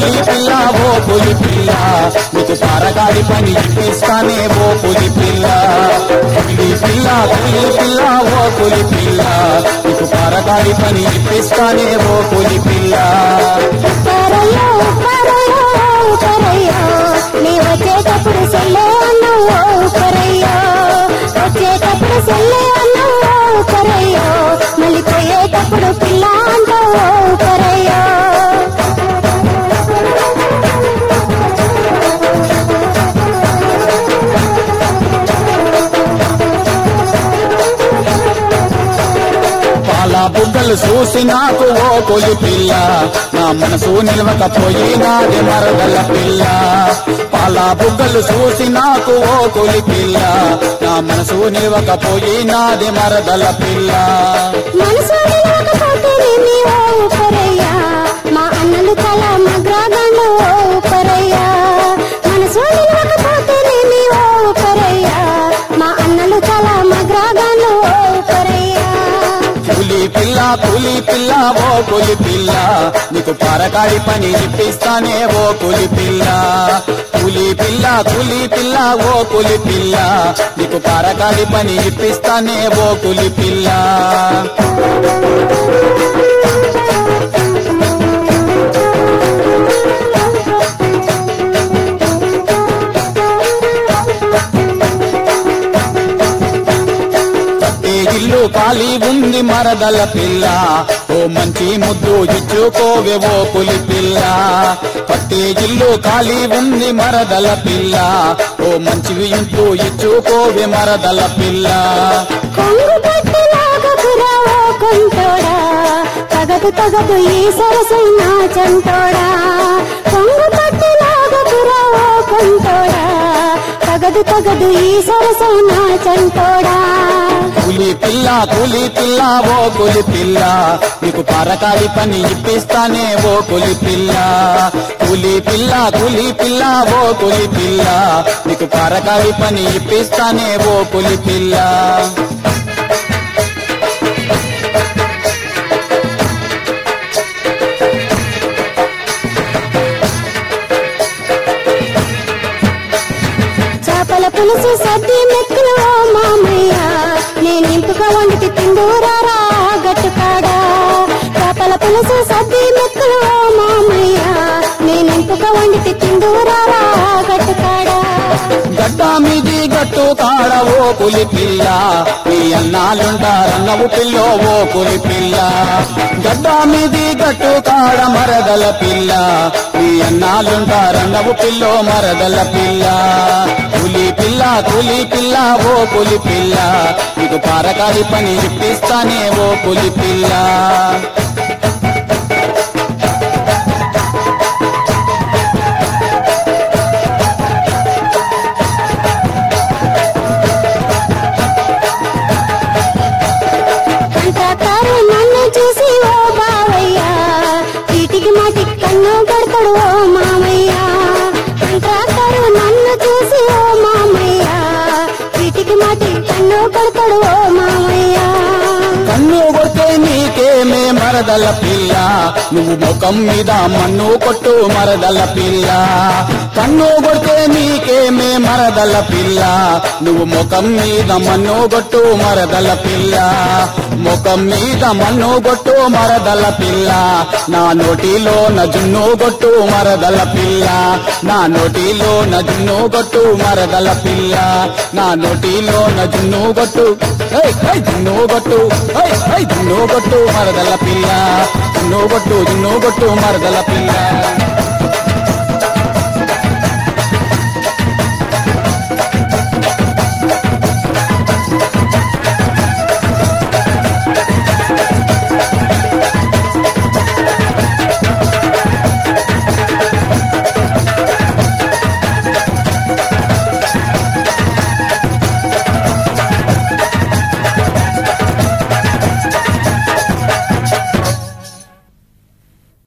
పులి పిల్ల ఓ పులి పిల్ల నీకు పారగాడి పని ఇప్పిస్తానే ఓ పులి పిల్ల పులి పిల్ల పులి పిల్ల ఓ పులి పిల్ల నీకు పారగాడి పని ఇప్పిస్తానే ఓ పులి పిల్ల ఉప్పరయ్యో ఉప్పరయ్యో ఉప్పరయ్యో నీ వచ్చేటప్పుడు సెల్లే అన్నావు ఓ ఉప్పరయ్యో వచ్చేటప్పుడు సెల్లే అన్నావు ఓ ఉప్పరయ్యో మళ్ళీ పోయేటప్పుడు పిల్ల అంటావు ఓ ఉప్పరయ్యో పాల బుగ్గలు చూసి నాకు ఓ పులి పిల్ల నా మనసు నిలవకపోయినాది మరదల పిల్ల పాల బుగ్గలు చూసి నాకు ఓ పులి పిల్ల నా మనసు నిలవకపోయినాది మరదల పిల్ల మనసు లేకపోతేనేమి ఓ ఉప్పరయ్యా మా అన్నలు తల మగ్రాగండు ఓ ఉప్పరయ్యా మనసు లేకపోతేనేమి ఓ ఉప్పరయ్యా మా అన్నలు తల మగ్రాగండు ఓ ఉప్పరయ్యా పులి పిల్ల పులి పిల్ల ఓ పులి పిల్ల నీకు పారకాడి పని ఇప్పిస్తానే ఓ పులి పిల్ల పులి పిల్ల పులి పిల్ల ఓ పులి పిల్ల నీకు పారకాడి పని ఇప్పిస్తానే ఓ పులి పిల్ల కట్టే ఇల్లు ఖాళీ ఉంది మరదల పిల్ల ఓ మంచి ముద్దు ఇచ్చుకోవే ఓ పులి పిల్ల కట్టే ఇల్లు ఖాళీ ఉంది మరదల పిల్ల ఓ మంచి ఇంట్లో ఇచ్చుకోవే మరదల పిల్ల కొంగు పట్టులాగకురా ఓ కొంటోడా తగదు తగదు ఈ సరసై నా చంటోడా కొంగు పట్టులాగకురా ఓ కొంటోడా తగదు తగదు ఈ సరసై నా చంటోడా పులి పిల్ల పులి పిల్ల ఓ పులి పిల్ల నీకు పరకాలి పని ఇప్పిస్తానే ఓ పులి పిల్ల పులి పిల్ల పులి పిల్ల ఓ పులి పిల్ల నీకు పరకాలి పని ఇప్పిస్తానే ఓ పులి పిల్ల చేపల పులుసు సద్ది మెక్కులు ఓ మామయ్య నేను ఇంపుగా వండితే తిందూరారా గట్టుకాడా చేపల పులుసు సద్ది మెక్కులు ఓ మామయ్య నేను ఇంపుగా వండితే తిందూరారా గట్టుకాడా గడ్డ మీది గట్టు కాడ ఓ పులి పిల్ల మీ అన్నాలుంటారన్నవు పిల్లో ఓ పులి పిల్ల గడ్డ మీది గట్టు కాడ మరదల పిల్ల మీ అన్నాలుంటారన్నవు పిల్లో మరదల పిల్ల పులి పిల్ల పులి పిల్ల ఓ పులి పిల్ల నీకు పారకాలి పని ఇప్పిస్తానే ఓ పులి పిల్ల కంటాకారు నన్ను చూసి ఓ బావయ్య చీటికి మాటికి కన్ను పెడతాడు ఓ మామయ్య కంటాకారు నన్ను చూసి ఓ మామయ్య చీటికి మాటికి కన్ను పెడతాడు ఓ మామయ్య కన్ను కొట్టే నీకేమే మరదల పిల్ల నువ్వు ముఖం మీద మన్ను కొట్టు మరదల పిల్ల కన్ను కొడితే నీకేమే మరదల పిల్ల నువ్వు ముఖం మీద మన్ను కొట్టు మరదల పిల్ల ముఖం మీద మన్ను కొట్టు మరదల పిల్ల నా నోటిలో నజున్ను కొట్టు మరదల పిల్ల నా నోటిలో నజున్ను కొట్టు మరదల పిల్ల నా నోటిలో నజున్ను కొట్టు ఏయ్, ఏయ్, జున్ను కొట్టు ఏయ్, ఏయ్, జున్ను కొట్టు మరదల పిల్ల జున్ను కొట్టు జున్ను కొట్టు మరదల పిల్ల